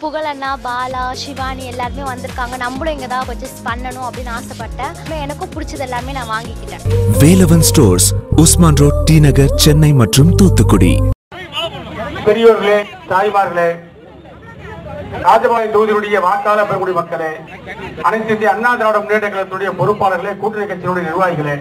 புகழண்ணா பாலா சிவானி எல்லாருமே வந்திருக்காங்க நம்மளும் இங்கே தான் பர்ச்சேஸ் பண்ணணும் அப்படின்னு ஆசைப்பட்டேன் அப்புறம் எனக்கும் பிடிச்சது எல்லாமே நான் வாங்கிக்கிட்டேன் Velavan stores Usman road T Nagar Chennai மற்றும் தூத்துக்குடி பெரியோர்களே தாய்மார்களே ராஜபாளையம் தொகுதியுடைய வாக்காளர் பெறக்கூடிய மக்களே அனைத்து இந்திய அண்ணா திராவிட முன்னேற்ற கழகத்துடைய பொறுப்பாளர்களே கூட்டணி கட்சியினுடைய நிர்வாகிகளே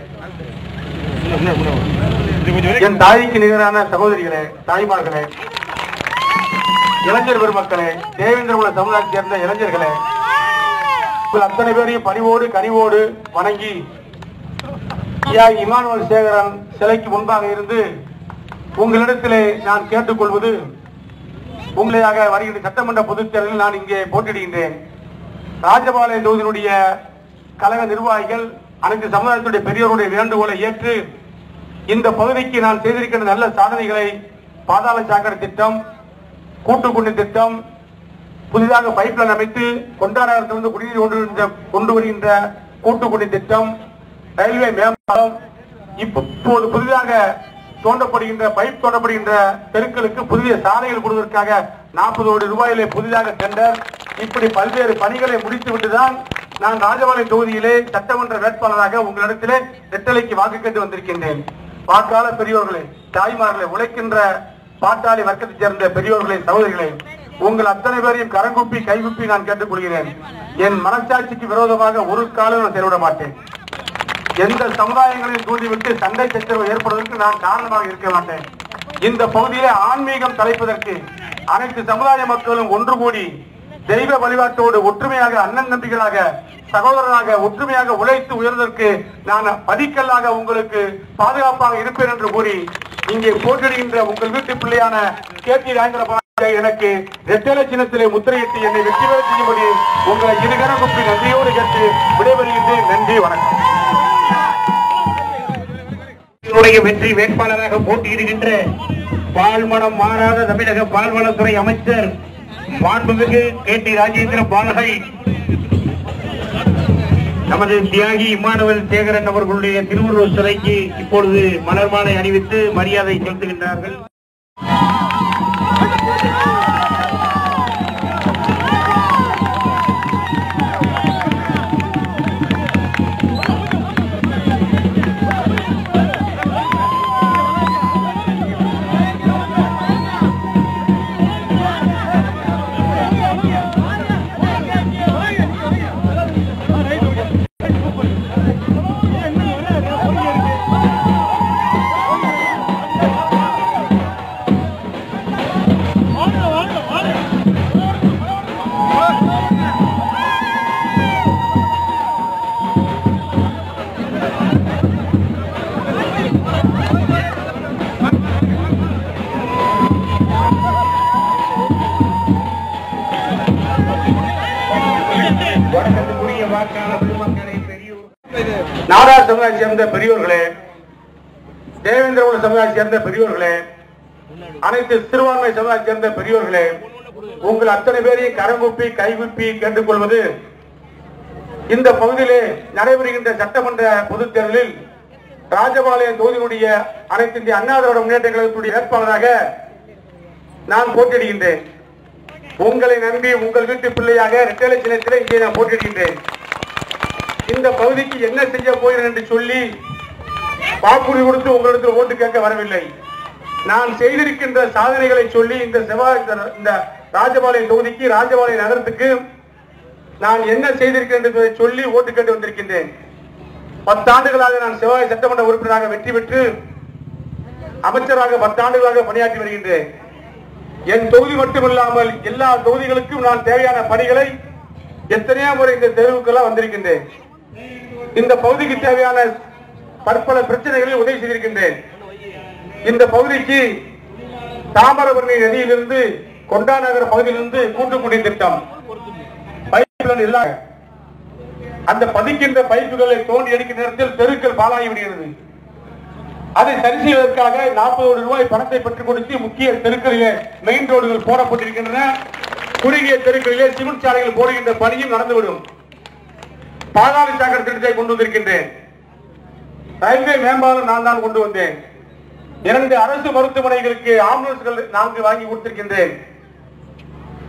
என் தாய்க்கு நிகரான சகோதரிகளே தாய்மார்களே இளைஞர் பெருமக்களே தேவேந்திரகுல சமுதாயத்தை சேர்ந்த இளைஞர்களே உங்கள் அத்தனை பேரையும் பணிவோடு கனிவோடு வணங்கி ஐயா இமானுவல் சேகரன் சிலைக்கு முன்பாக இருந்து உங்களிடத்திலே நான் கேட்டுக்கொள்வது உங்களையாக வருகின்ற சட்டமன்ற பொதுத் தேர்தலில் நான் இங்கே போட்டியிடுகின்றேன் ராஜபாளையம் தொகுதியினுடைய கழக நிர்வாகிகள் அனைத்து சமுதாயத்துடைய பெரியோருடைய வேண்டுகோளை ஏற்று இந்த பகுதிக்கு நான் செய்திருக்கின்ற நல்ல சாதனைகளை பாதாள சாக்கடை திட்டம் கூட்டுக்குடி திட்டம் புதிதாக பைப்லைன் அமைத்து கொண்டாடத்திலிருந்து குடிநீர் கொண்டு வருகின்ற- கொண்டு வருகின்ற கூட்டுக்குடி திட்டம் ரயில்வே மேம்பாலம் இப்ப- இப்போது புதிதாக தோண்டப்படுகின்ற பைப் தோண்டப்படுகின்ற தெருக்களுக்கு புதிய சாலைகள் கொடுவதற்காக நாற்பது கோடி ரூபாயிலே புதிதாக டெண்டர் இப்படி பல்வேறு பணிகளை முடித்துவிட்டுதான் நான் ராஜபாளையம் தொகுதியிலே சட்டமன்ற வேட்பாளராக உங்களிடத்திலே ரெட்டலைக்கு வாக்கு கேட்டு வந்திருக்கின்றேன் வாக்காளர் பெரியோர்களே தாய்மார்களே உழைக்கின்ற பாட்டாளி வர்க்கத்தைச் சேர்ந்த பெரியோர்களே சகோதரிகளே உங்கள் அத்தனை பேரையும் கரங்குப்பி கைகுப்பி நான் கேட்டுக்கொள்கிறேன் என் மனசாட்சிக்கு விரோதமாக ஒரு காலம் நான் செயல்பட மாட்டேன் எந்த சமுதாயங்களையும் தூண்டிவிட்டு சண்டை சச்சரவு ஏற்படுவதற்கு நான் காரணமாக இருக்க மாட்டேன் இந்த பகுதியிலே ஆன்மீகம் தலைப்பதற்கு அனைத்து சமுதாய மக்களும் ஒன்று கூடி தெய்வ வழிபாட்டோடு ஒற்றுமையாக அண்ணன் நம்பிகளாக சகோதரராக ஒற்றுமையாக உழைத்து உயர்வதற்கு நான் படிக்கல்லாக உங்களுக்கு பாதுகாப்பாக இருப்பேன் என்று கூறி இங்கே போட்டியிடுகின்ற உங்கள் வீட்டு பிள்ளையான கே டி ராஜேந்திர பாலாஜி எனக்கு ரெட்டலை சின்னத்திலே முத்திரையிட்டு என்னை வெற்றி பெற செய்யும்படி உங்களை இருகர குப்பி நன்றியோடு கேட்டு விடைபெறுகின்றேன் நன்றி வணக்கம் இதனுடைய வெற்றி வேட்பாளராக போட்டியிடுகின்ற பால்மணம் மாறாத தமிழக பால்வளத்துறை அமைச்சர் மாண்புமிகு கே டி ராஜேந்திர பாலகை நமது தியாகி இம்மானுவல் சேகரன் அவர்களுடைய திருவுருவ சிலைக்கு இப்பொழுது மலர் மாலை அணிவித்து மரியாதை செலுத்துகின்றார்கள் வணக்கத்துக்குரிய வாக்காளர் பெருமக்களை பெரியோர் நாடார் சமுதாயத்தை சேர்ந்த பெரியோர்களே தேவேந்திரகுல சமுதாயத்தை சேர்ந்த பெரியோர்களே அனைத்து சிறுபான்மை சமுதாயத்தை சேர்ந்த பெரியோர்களே உங்கள் அத்தனை பேரையும் கரங்குப்பி கைகுப்பி கேட்டுக்கொள்வது இந்த பகுதியிலே நடைபெறுகின்ற சட்டமன்ற பொதுத் தேர்தலில் ராஜபாளையம் தொகுதியினுடைய அனைத்து இந்திய அண்ணா திராவிட முன்னேற்ற கழகத்துடைய வேட்பாளராக நான் போட்டியிடுகின்றேன் உங்களை நம்பி உங்கள் வீட்டு பிள்ளையாக ரெட்டலை சின்னத்திலே இங்கே நான் போட்டியிடுகின்றேன் இந்த பகுதிக்கு என்ன செய்ய போகிறேன் என்று சொல்லி வாக்குறுதி கொடுத்து உங்களிடத்தில் ஓட்டு கேட்க வரவில்லை நான் செய்திருக்கின்ற சாதனைகளை சொல்லி இந்த செவ்வாய் இந்த- இந்த ராஜபாளையம் தொகுதிக்கு ராஜபாளையம் நகரத்துக்கு நான் என்ன செய்திருக்கிறேன் என்பதை சொல்லி ஓட்டு கேட்டு வந்திருக்கின்றேன் பத்தாண்டுகளாக நான் செவ்வாய் சட்டமன்ற உறுப்பினராக வெற்றி பெற்று அமைச்சராக பத்தாண்டுகளாக பணியாற்றி வருகின்றேன் என் தொகுதி மட்டுமில்லாமல் எல்லா தொகுதிகளுக்கும் நான் தேவையான பணிகளை எத்தனையோ முறை இந்த தெருவுக்கெல்லாம் வந்திருக்கின்றேன் இந்த பகுதிக்கு தேவையான பற்பல பிரச்சனைகளில் உதவி செய்திருக்கின்றேன் இந்த பகுதிக்கு தாமிரபரணி நதியிலிருந்து கொண்டா நகர பகுதியிலிருந்து கூட்டுக்குடி திட்டம் பைப்லைன் எல்லாம் அந்த பதிக்கின்ற பைப்புகளை தோண்டி எடுக்கிற நேரத்தில் தெருக்கள் பாலாகி விடுகிறது அதை சரி செய்வதற்காக நாற்பது கோடி ரூபாய் பணத்தை பெற்றுக் கொடுத்து முக்கிய தெருக்களிலே மெயின் ரோடுகள் போடப்பட்டிருக்கின்றன குறுகிய தெருக்களிலே சிமெண்ட் சாலைகள் போடுகின்ற பணியும் நடந்துவிடும் பாதாள சாக்கடை திட்டத்தை கொண்டு வந்திருக்கின்றேன் ரயில்வே மேம்பாலம் நான் தான் கொண்டு வந்தேன் இரண்டு அரசு மருத்துவமனைகளுக்கு ஆம்புலன்ஸ்கள் நான்கு வாங்கி கொடுத்திருக்கின்றேன்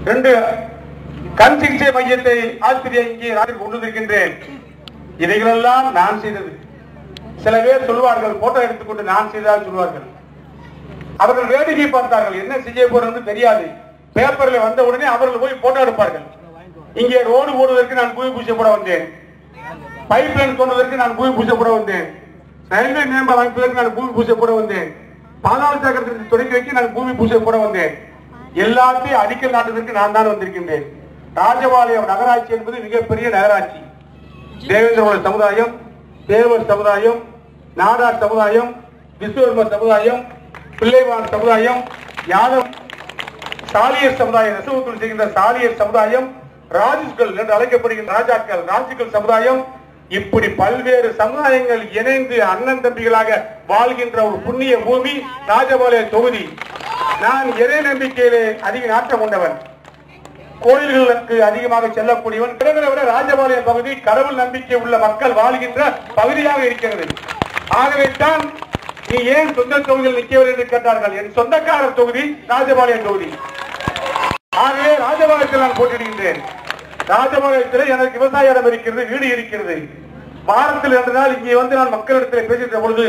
ரெண்டு கண் சிகிச்சை மையத்தை ஆசிரியர் இங்கே நாட்டில் கொண்டு வந்திருக்கின்றேன் இவைகளெல்லாம் நான் செய்தது சில பேர் சொல்வார்கள் போட்டோ எடுத்துக்கொண்டு நான் செய்ததாக சொல்வார்கள் அவர்கள் வேடிக்கை பார்த்தார்கள் என்ன செய்ய போறது தெரியாது பேப்பர்ல வந்த உடனே அவர்கள் போய் போட்டோ எடுப்பார்கள் இங்கே ரோடு போடுவதற்கு நான் பூமி பூஜை போட வந்தேன் பைப் லைன் தோண்டுவதற்கு நான் பூமி பூஜை போட வந்தேன் ரயில்வே மேம்பாலம் அமைப்பதற்கு நான் பூமி பூஜை போட வந்தேன் பாதாள சாக்கரத்திற்கு தொடங்கி வைக்க நான் பூமி பூஜை போட வந்தேன் எல்லாத்தையும் அடிக்கல் நாட்டுவதற்கு நான் தான் வந்திருக்கின்றேன் ராஜபாளையம் நகராட்சி என்பது மிகப்பெரிய நகராட்சி தேவேந்திர சமுதாயம் தேவர் சமுதாயம் நாடார் சமுதாயம் விஸ்வகர்ம சமுதாயம் பிள்ளைவான் சமுதாயம் யாதவ் சாலியர் சமுதாயம் நெசவுத்துறை செய்கின்ற சாலியர் சமுதாயம் ராஜுக்கள் என்று அழைக்கப்படுகின்ற ராஜாக்கள் ராஜுக்கள் சமுதாயம் இப்படி பல்வேறு சமுதாயங்கள் இணைந்து அண்ணன் தம்பிகளாக வாழ்கின்ற ஒரு புண்ணிய பூமி ராஜபாளைய தொகுதி நான் இறை நம்பிக்கையிலே அதிக நாட்டம் கொண்டவன் கோயில்களுக்கு அதிகமாக செல்லக்கூடியவன் பிறகு விட ராஜபாளையம் பகுதி கடவுள் நம்பிக்கை உள்ள மக்கள் வாழ்கின்ற பகுதியாக இருக்கிறது ஆகவே தான் நீ ஏன் சொந்த தொகுதியில் நிற்கவில்லை என்று கேட்டார்கள் என் சொந்தக்காரர் தொகுதி ராஜபாளையம் தொகுதி ஆகவே ராஜபாளையத்தில் நான் போட்டியிடுகின்றேன் ராஜபாளையத்தில் எனக்கு விவசாய இடம் இருக்கிறது வீடு இருக்கிறது வாரத்தில் இரண்டு நாள் இங்கே வந்து நான் மக்களிடத்தில் பேசுகிற பொழுது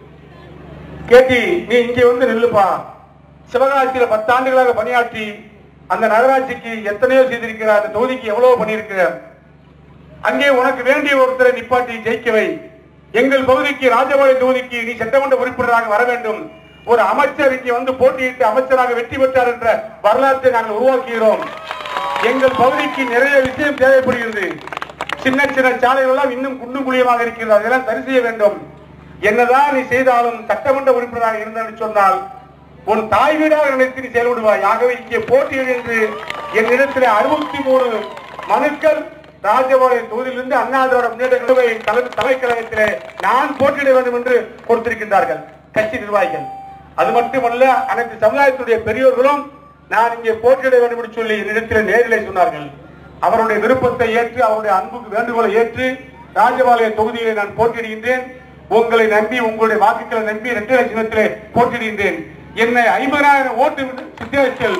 கேட்டி நீ இங்கே வந்து நில்லுப்பா சிவகாசியில பத்து ஆண்டுகளாக பணியாற்றி அந்த நகராட்சிக்கு எத்தனையோ செய்திருக்கிறார் அந்த தொகுதிக்கு எவ்வளவு பண்ணியிருக்கிறார் அங்கே உனக்கு வேண்டிய ஒருத்தரை நிப்பாட்டி ஜெயிக்கவை எங்கள் பகுதிக்கு ராஜபாளையம் தொகுதிக்கு நீ சட்டமன்ற உறுப்பினராக வர வேண்டும் ஒரு அமைச்சர் இங்கே வந்து போட்டியிட்டு அமைச்சராக வெற்றி பெற்றார் என்ற வரலாற்றை நாங்கள் உருவாக்குகிறோம் எங்கள் பகுதிக்கு நிறைய விஷயம் தேவைப்படுகிறது சின்ன சின்ன சாலைகள் எல்லாம் இன்னும் குண்டும் குழியமாக இருக்கிறது அதெல்லாம் சரி செய்ய வேண்டும் என்னதான் நீ செய்தாலும் சட்டமன்ற உறுப்பினராக இருந்தேன்னு சொன்னால் உன் தாய் வீடாக நினைத்து நீ செயல்படுவாய் ஆகவே இங்கே போட்டியிடு என்று என்னிடத்தில் அறுபத்தி மூணு மனுக்கள் ராஜபாளையம் தொகுதியிலிருந்து அண்ணாதிராவிட முன்னேற்ற கழக தலைமை தலைக்கழகத்திலே நான் போட்டியிட வேண்டும் என்று கொடுத்திருக்கின்றார்கள் கட்சி நிர்வாகிகள் அது மட்டுமல்ல அனைத்து சமுதாயத்துடைய பெரியோர்களும் நான் இங்கே போட்டியிட வேண்டும் என்று சொல்லி என்னிடத்தில் நேரிலே சொன்னார்கள் அவருடைய விருப்பத்தை ஏற்று அவருடைய அன்புக்கு வேண்டுகோளை ஏற்று ராஜபாளையம் தொகுதியிலே நான் போட்டியிடுகின்றேன் உங்களை நம்பி உங்களுடைய வாக்குகளை நம்பி இரட்டை சின்னத்திலே போட்டியிடுகின்றேன் என்னை ஐம்பதாயிரம் ஓட்டு வித்தியாசத்தில்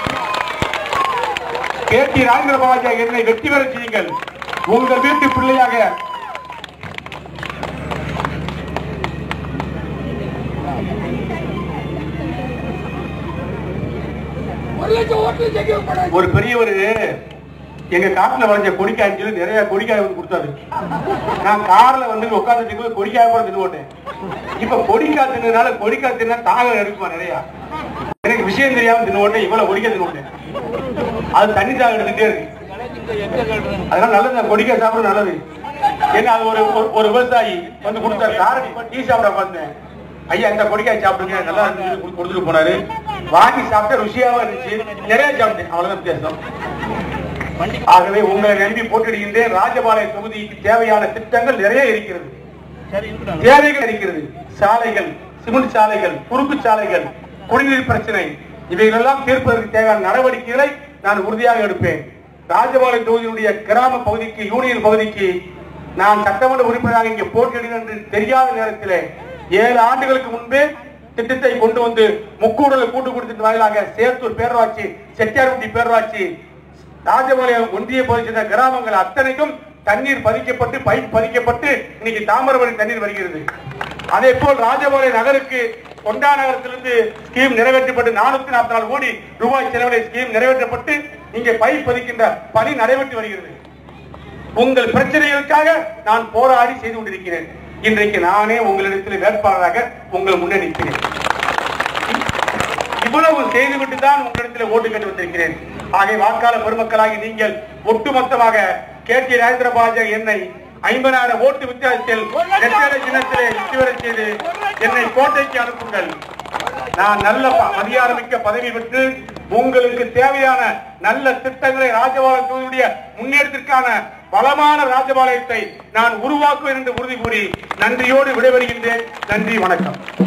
கே டி ராஜேந்திர பாலாஜி என்னை வெற்றி பெற செய்யுங்கள் உங்கள் வீட்டு பிள்ளையாக ஒரு பெரியவர் எங்க காட்டுல வளைஞ்ச கொடிக்காய் சொல்லி நிறைய கொடிக்காய் வந்து கொடுத்தாரு நான் கார்ல வந்து உட்கார்ந்து கொடிக்காய் கூட தின்னு போட்டேன் இப்ப கொடிக்காய் தின்னதுனால கொடிக்காய் தின்னா தாகம் எடுக்குமா நிறைய எனக்கு விஷயம் தெரியாம தின்னு போட்டேன் இவ்வளவு கொடிக்காய் தின்னு போட்டேன் அது தண்ணி தாகம் எடுத்துட்டே இருக்கு அதனால நல்லது நான் கொடிக்காய் சாப்பிட நல்லது என்ன அது ஒரு ஒரு- ஒரு விவசாயி வந்து கொடுத்தாரு காரணம் இப்ப டீ சாப்பிட வந்தேன் ஐயா இந்த கொடிக்காய் சாப்பிடுங்க நல்லா இருந்துச்சு சொல்லி கொடுத்துட்டு போனாரு வாங்கி சாப்பிட்டா ருசியாவும் இருந்துச்சு நிறைய சாப்பிட்டேன் அவ்வளவுதான் வித்தியாசம் ஆகவே உங்களை நம்பி போட்டிடுகின்றேன் ராஜபாளைய தொகுதிக்கு தேவையான திட்டங்கள் நிறைய இருக்கிறது தேவைகள் இருக்கிறது சாலைகள் சிமெண்ட் சாலைகள் குறுக்கு சாலைகள் குடிநீர் பிரச்சனை இவைகளெல்லாம் தீர்ப்பதற்கு தேவையான நடவடிக்கைகளை நான் உறுதியாக எடுப்பேன் ராஜபாளையம் தொகுதியினுடைய கிராம பகுதிக்கு யூனியன் பகுதிக்கு நான் சட்டமன்ற உறுப்பினராக இங்கே போட்டியிடுகிறேன் என்று தெரியாத நேரத்திலே ஏழு ஆண்டுகளுக்கு முன்பே திட்டத்தை கொண்டு வந்து முக்கூடல கூட்டு குடித்தின் வாயிலாக சேத்தூர் பேரூராட்சி செட்டியார்பட்டி பேரூராட்சி ராஜபாளையம் ஒன்றிய பகுதி சேர்ந்த கிராமங்கள் அத்தனைக்கும் தண்ணீர் பதிக்கப்பட்டு பைப் பதிக்கப்பட்டு இன்னைக்கு தாமிரபரணி தண்ணீர் வருகிறது அதே போல் ராஜபாளையம் நகருக்கு கொண்டா நகரத்திலிருந்து ஸ்கீம் நிறைவேற்றப்பட்டு நானூத்தி நாற்பத்தி நாலு கோடி ரூபாய் செலவுடைய ஸ்கீம் நிறைவேற்றப்பட்டு இங்கே பைப் பதிக்கின்ற பணி நடைபெற்று வருகிறது உங்கள் பிரச்சனைகளுக்காக நான் போராடி செய்து கொண்டிருக்கிறேன் இன்றைக்கு நானே உங்களிடத்தில் வேட்பாளராக உங்கள் முன்னே நிற்கிறேன் இவ்வளவு செய்துவிட்டு தான் உங்களிடத்தில் ஓட்டு கேட்டு வந்திருக்கிறேன் ஆகவே வாக்காளர் பெருமக்களாகி நீங்கள் ஒட்டுமொத்தமாக கே டி ராஜேந்திர பாஜக என்னை ஐம்பதாயிரம் ஓட்டு வித்தியாசத்தில் வெற்றியடை சின்னத்திலே வெற்றி பெறச் செய்து என்னை கோட்டைக்கு அனுப்புங்கள் நான் நல்ல ப- அதிகாரமிக்க பதவி பெற்று உங்களுக்கு தேவையான நல்ல திட்டங்களை ராஜபாளையம் தொகுதியுடைய முன்னேற்றத்திற்கான பலமான ராஜபாளையத்தை நான் உருவாக்குவேன் என்று உறுதி கூறி நன்றியோடு விடைபெறுகின்றேன் நன்றி வணக்கம்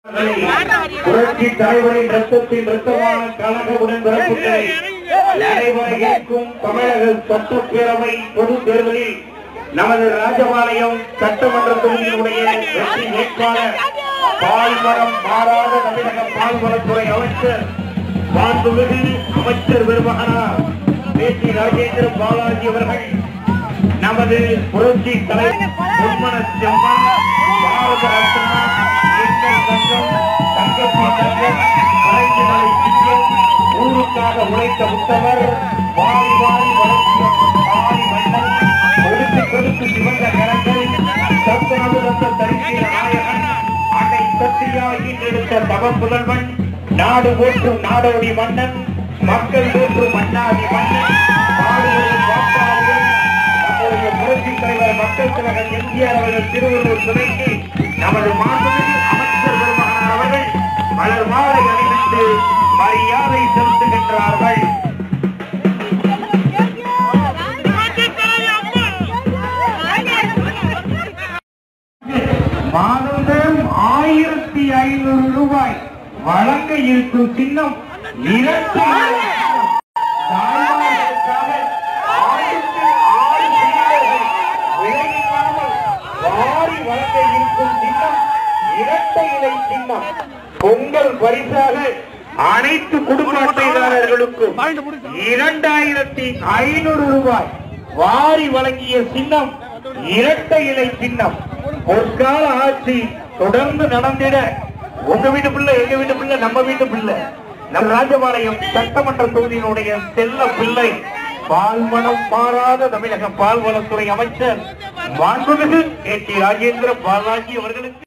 புரட்சி தலைவரின் ரத்தத்தின் ரத்தமான கழக உடன்பிறப்புகளை நடைபெற இருக்கும் தமிழக சட்டப்பேரவை பொதுத் தேர்தலில் நமது ராஜபாளையம் சட்டமன்ற தொகுதியினுடைய வெற்றி வேட்பாளர் பால்மரம் மாறாத தமிழக பால்வளத்துறை அமைச்சர் மாண்புமிகு அமைச்சர் பெருமகனார் பேசி ராஜேந்திர பாலாஜி அவர்கள் நமது புரட்சி தலைவர் பொன்மன செம்மல் பாரத ரத்னா எங்கள் தங்கம் தங்கத்தின் தங்கம் கலைஞர்களை சிங்கம் ஊருக்காக உழைத்த உத்தவர் வாரி வாரி வளர்த்த தாய் மன்னன் கொடுத்து கொடுத்து சிவந்த கரங்கள் சத்துணவு தந்த தரிசிய நாயகன் அன்னை சத்தியாகி எடுத்த தவ புதல்வன் நாடு போற்றும் நாடோடி மன்னன் மக்கள் போற்றும் மன்னாதி மன்னன் பாடுபடும் வாக்காளர்கள் நம்முடைய புரட்சி தலைவர் மக்கள் தலைவர் எம்ஜிஆர் அவர்கள் திருவள்ளுவர் துணைக்கு நமது மாண்புமிகு அமைச்சர் பெருமகன் அவர்கள் மலர் மாலை அணிவித்து மரியாதை செலுத்துகின்றார்கள் மாதந்தோறும் ஆயிரத்தி ஐநூறு ரூபாய் வழங்க இருக்கும் சின்னம் இரண்டு தாய்மார்களுக்காக ஆயிரத்தி ஆறு சின்னங்கள் விலையில்லாமல் வாரி வழங்க இருக்கும் சின்னம் இரட்டை இலை சின்னம் பொங்கல் பரிசாக அனைத்து குடும்ப அட்டைதாரர்களுக்கும் இரண்டாயிரத்தி ஐநூறு ரூபாய் வாரி வழங்கிய சின்னம் இரட்டை இலை சின்னம் பொற்கால ஆட்சி தொடர்ந்து நடந்திட உங்க வீட்டு பிள்ளை எங்க வீட்டு பிள்ளை நம்ம வீட்டு பிள்ளை நம் ராஜபாளையம் சட்டமன்ற தொகுதியினுடைய செல்ல பிள்ளை பால்மனம் மாறாத தமிழக பால்வளத்துறை அமைச்சர் மாண்புமிகு கே டி ராஜேந்திர பாலாஜி அவர்களுக்கு